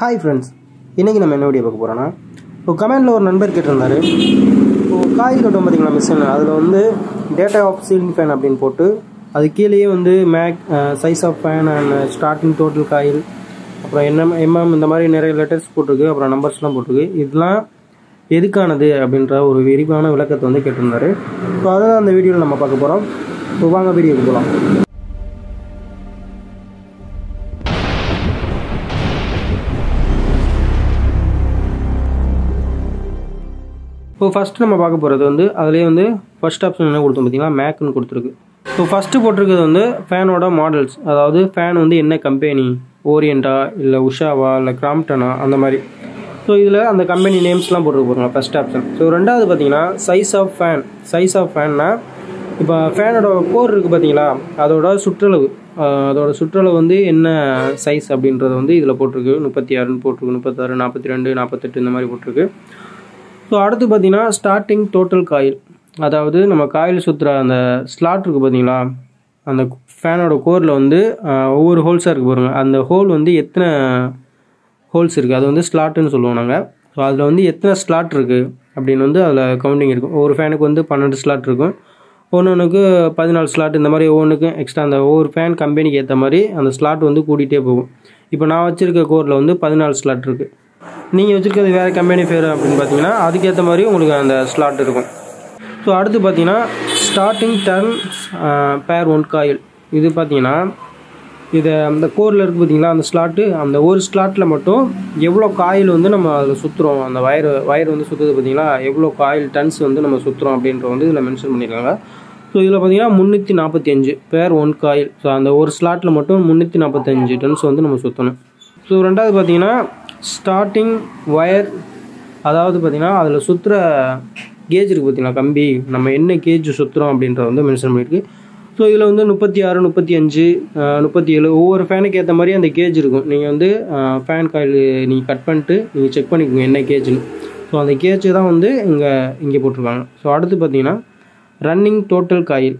hi friends இன்றைக்கி நம்ம என்ன வீடியோ பார்க்க போகிறோன்னா இப்போ கமெண்டில் ஒரு நண்பர் கேட்டிருந்தாரு இப்போ காயில் கட்டும் பார்த்தீங்களா மிஷின் அதில் வந்து டேட்டா ஆஃப் சீலிங் ஃபேன் அப்படின்னு போட்டு அது கீழேயே வந்து make size of fan and starting total coil அப்புறம் என்ன எம்எம் இந்த மாதிரி நிறைய லெட்டர்ஸ் போட்டிருக்கு அப்புறம் நம்பர்ஸ்லாம் போட்டிருக்கு இதெல்லாம் எதுக்கானது அப்படின்ற ஒரு விரிவான விளக்கத்தை வந்து கேட்டிருந்தாரு இப்போ அதை தான் அந்த வீடியோவில் நம்ம பார்க்க போகிறோம் இப்போ வாங்க வீடியோக்கு போகலாம் இப்போ ஃபஸ்ட்டு நம்ம பார்க்க போகிறது வந்து அதுலேயே வந்து ஃபர்ஸ்ட் ஆப்ஷன் என்ன கொடுத்தோம் பார்த்தீங்களா மேக்னு கொடுத்துருக்கு ஸோ ஃபஸ்ட்டு போட்டிருக்கிறது வந்து ஃபேனோட மாடல்ஸ் அதாவது ஃபேன் வந்து என்ன கம்பெனி ஓரியண்டா இல்லை உஷாவா இல்லை கிராம்டனா அந்த மாதிரி ஸோ இதில் அந்த கம்பெனி நேம்ஸ்லாம் போட்டு போகிறாங்க ஃபஸ்ட் ஆப்ஷன் ஸோ ரெண்டாவது பார்த்தீங்கன்னா size of fan size of ஃபேன்னா இப்போ ஃபேனோட கோர் இருக்குது பார்த்தீங்களா அதோட சுற்றளவு ஆஹ் அதோட சுற்றளவு வந்து என்ன சைஸ் அப்படின்றது வந்து இதில் போட்டிருக்கு முப்பத்தி ஆறுன்னு போட்டிருக்கு முப்பத்தாறு நாற்பத்தி ரெண்டு நாற்பத்தெட்டு இந்த மாதிரி போட்டிருக்கு ஸோ அடுத்து பார்த்தீங்கன்னா ஸ்டார்டிங் டோட்டல் காயில் அதாவது நம்ம காயில் சுற்றுற அந்த ஸ்லாட் இருக்குது பார்த்தீங்களா அந்த ஃபேனோட கோரில் வந்து ஆஹ், ஒவ்வொரு ஹோல்ஸாக இருக்குது பாருங்க அந்த ஹோல் வந்து எத்தனை ஹோல்ஸ் இருக்குது அது வந்து ஸ்லாட்டுன்னு சொல்லுவோம் நாங்கள் ஸோ அதில் வந்து எத்தனை ஸ்லாட் இருக்குது அப்படின்னு வந்து அதில் கவுண்டிங் இருக்கும் ஒவ்வொரு ஃபேனுக்கு வந்து பன்னெண்டு ஸ்லாட் இருக்கும் ஒன்று ஒன்றுக்கு பதினாலு ஸ்லாட் இந்த மாதிரி ஒவ்வொன்றுக்கும் எக்ஸ்ட்ரா அந்த ஒவ்வொரு ஃபேன் கம்பெனிக்கு ஏற்ற மாதிரி அந்த ஸ்லாட் வந்து கூட்டிகிட்டே போகும் இப்போ நான் வச்சுருக்க கோரில் வந்து பதினாலு ஸ்லாட் இருக்குது நீங்கள் வச்சுருக்கிறது வேறு கம்பெனி ஃபேர் அப்படின்னு பார்த்தீங்கன்னா அதுக்கேற்ற மாதிரி உங்களுக்கு அந்த ஸ்லாட் இருக்கும் ஸோ அடுத்து பார்த்தீங்கன்னா starting turn per one coil இது பார்த்தீங்கன்னா இதை அந்த கோரில் இருக்குது பார்த்தீங்களா அந்த ஸ்லாட்டு அந்த ஒரு ஸ்லாட்டில் மட்டும் எவ்வளோ காயில் வந்து நம்ம அதில் சுற்றுறோம் அந்த வயர் வயர் வந்து சுற்றுது பார்த்தீங்களா எவ்வளோ காயில் டன்ஸ் வந்து நம்ம சுற்றுறோம் அப்படின்ற வந்து இதில் மென்ஷன் பண்ணியிருக்காங்க ஸோ இதில் பார்த்தீங்கன்னா முந்நூற்றி நாற்பத்தி அஞ்சு பேர் ஒன் காயில் ஸோ அந்த ஒரு ஸ்லாட்டில் மட்டும் முந்நூற்றி நாற்பத்தஞ்சு டன்ஸ் வந்து நம்ம சுற்றணும் ஸோ ரெண்டாவது பார்த்தீங்கன்னா ஸ்டார்டிங் ஒயர் அதாவது பார்த்தீங்கன்னா அதில் சுற்றுற கேஜ் இருக்குது பார்த்தீங்களா கம்பி நம்ம என்ன கேஜ் சுற்றுறோம் அப்படின்றத வந்து மென்ஷன் பண்ணியிருக்கு ஸோ இதில் வந்து முப்பத்தி ஆறு முப்பத்தி அஞ்சு முப்பத்தி ஏழு ஒவ்வொரு ஃபேனுக்கு ஏற்ற மாதிரி அந்த கேஜ் இருக்கும் நீங்கள் வந்து ஃபேன் காயில் நீங்கள் கட் பண்ணிட்டு நீங்கள் செக் பண்ணிக்கோங்க என்ன கேஜ்னு ஸோ அந்த கேஜ் தான் வந்து இங்கே இங்கே போட்டிருக்காங்க ஸோ அடுத்து பார்த்தீங்கன்னா ரன்னிங் டோட்டல் காயில்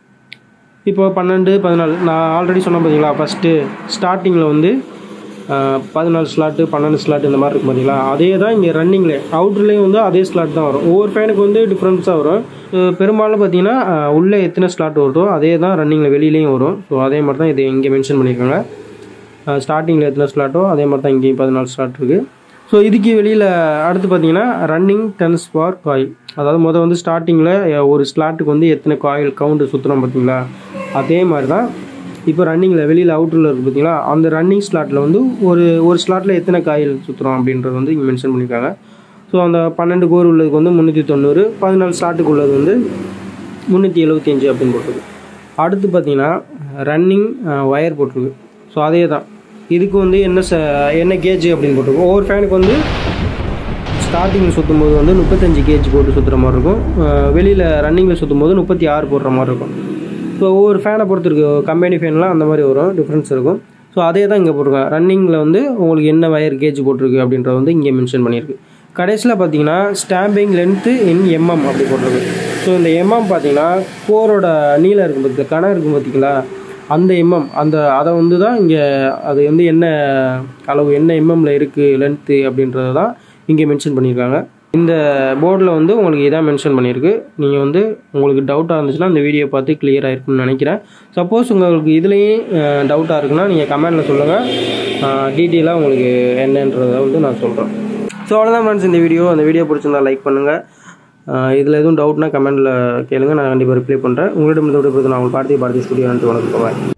இப்போ பன்னெண்டு பதினாலு நான் ஆல்ரெடி சொன்னேன் பார்த்தீங்களா ஃபஸ்ட்டு ஸ்டார்டிங்கில் வந்து ஆஹ், பதினாலு ஸ்லாட்டு பன்னெண்டு ஸ்லாட் இந்த மாதிரி இருக்கும் பார்த்தீங்களா அதே தான் இங்கே ரன்னிங்கில் அவுட்ருலேயும் வந்து அதே ஸ்லாட் தான் வரும் ஒவ்வொரு ஃபேனுக்கு வந்து டிஃப்ரென்ஸாக வரும் ஸோ பெரும்பாலும் பார்த்தீங்கன்னா ஆஹ், உள்ளே எத்தனை ஸ்லாட் வருதோ அதே தான் ரன்னிங்கில் வெளியிலையும் வரும் ஸோ அதே மாதிரி தான் இது இங்கே மென்ஷன் பண்ணியிருக்காங்க ஸ்டார்டிங்கில் எத்தனை ஸ்லாட்டோ அதே மாதிரி தான் இங்கேயும் பதினாலு ஸ்லாட் இருக்குது ஸோ இதுக்கு வெளியில் அடுத்து பார்த்தீங்கன்னா ரன்னிங் டன்ஸ் ஃபார் காயில் அதாவது மொதல் வந்து ஸ்டார்டிங்கில் ஒரு ஸ்லாட்டுக்கு வந்து எத்தனை காயில் கவுண்ட் சுற்றுறோம் பார்த்தீங்களா அதே மாதிரி தான் இப்போ ரன்னிங்கில் வெளியில் அவுட்டரில் இருக்குது பார்த்தீங்களா அந்த ரன்னிங் ஸ்லாட்டில் வந்து ஒரு ஒரு ஸ்லாட்டில் எத்தனை காயில் சுற்றுறோம் அப்படின்றது வந்து இங்கே மென்ஷன் பண்ணியிருக்காங்க ஸோ அந்த பன்னெண்டு கோர் உள்ளதுக்கு வந்து முந்நூற்றி தொண்ணூறு பதினாலு ஸ்லாட்டுக்கு உள்ளது வந்து முந்நூற்றி எழுபத்தி அஞ்சு அப்படின்னு போட்டிருக்கு அடுத்து பார்த்தீங்கன்னா ரன்னிங் ஒயர் போட்டிருக்கு ஸோ அதே தான் இதுக்கு வந்து என்ன ச என்ன கேஜ் அப்படின்னு போட்டிருக்கோம் ஒவ்வொரு ஃபேனுக்கு வந்து ஸ்டார்டிங்கில் சுற்றும் போது வந்து முப்பத்தஞ்சு கேஜ் போட்டு சுற்றுற மாதிரி இருக்கும் வெளியில் ரன்னிங்கில் சுற்றும் போது முப்பத்தி ஆறு போடுற மாதிரி இருக்கும் ஸோ ஒவ்வொரு ஃபேனை பொறுத்து இருக்கு கம்பெனி ஃபேன்லாம் அந்த மாதிரி வரும் டிஃப்ரென்ஸ் இருக்கும் ஸோ அதே தான் இங்கே போட்டிருக்காங்க ரன்னிங்கில் வந்து உங்களுக்கு என்ன வயர் கேஜ் போட்டிருக்கு அப்படின்றது வந்து இங்கே மென்ஷன் பண்ணியிருக்கு கடைசியில் பார்த்தீங்கன்னா ஸ்டாம்பிங் லென்த்து இன் எம்எம் அப்படி போட்டிருக்கு ஸோ இந்த எம்எம் பார்த்தீங்கன்னா கோரோட நீளம் இருக்கும் பார்த்து கணம் இருக்கும் பார்த்தீங்களா அந்த எம்எம் அந்த அதை வந்து தான் இங்கே அது வந்து என்ன அளவு என்ன எம்எம்ல இருக்குது லென்த்து அப்படின்றது தான் இங்கே மென்ஷன் பண்ணியிருக்காங்க இந்த போர்டில் வந்து உங்களுக்கு இதான் மென்ஷன் பண்ணியிருக்கு நீங்கள் வந்து உங்களுக்கு டவுட்டாக இருந்துச்சுன்னா இந்த வீடியோ பார்த்து கிளியராக இருக்கும்னு நினைக்கிறேன் சப்போஸ் உங்களுக்கு இதுலேயும் டவுட்டாக இருக்குன்னா நீங்கள் கமெண்டில் சொல்லுங்கள் டீட்டெயிலாக உங்களுக்கு என்னன்றதை வந்து நான் சொல்கிறேன் ஸோ அவ்வளோதான் ஃப்ரெண்ட்ஸ் இந்த வீடியோ அந்த வீடியோ பிடிச்சிருந்தா லைக் பண்ணுங்கள் இதில் எதுவும் டவுட்னா கமெண்ட்டில் கேளுங்க நான் கண்டிப்பாக ரிப்ளை பண்ணுறேன் உங்களிடம் இந்த விட நான் உங்களுக்கு பார்த்தி பார்த்தி ஸ்டுடியோ வணக்கம் பாய்